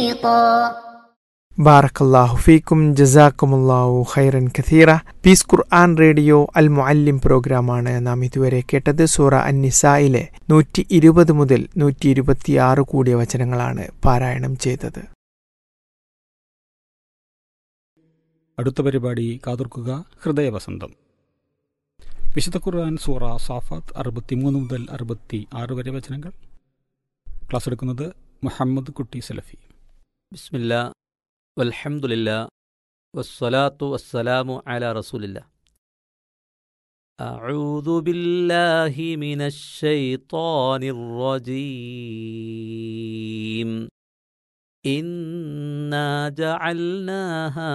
ബാറക്കല്ലാഹു ഫീക്കും ജസാക്കുമുല്ലാഹു ഖൈറൻ കഥീറ പീസ് ഖുർആൻ റേഡിയോ അൽ മുഅല്ലിം പ്രോഗ്രാമാണ് നാം ഇതുവരെ കേട്ടത് സൂറ അന്നിസായിലെ നൂറ്റി ഇരുപത് മുതൽ നൂറ്റി ഇരുപത്തിയാറ് കൂടിയ വചനങ്ങളാണ് പാരായണം ചെയ്തത് അടുത്ത പരിപാടി കാതോർക്കുക ഹൃദയവസന്തം വിശുദ്ധ ഖുർആൻ സൂറ സാഫാത്ത് അറുപത്തിമൂന്ന് മുതൽ അറുപത്തി ആറ് വരെ വചനങ്ങൾ ക്ലാസ് എടുക്കുന്നത് മുഹമ്മദ് കുട്ടി സലഫി بسم الله والحمد لله والصلاة والسلام على رسول الله أعوذ بالله من الشيطان الرجيم إنا جعلناها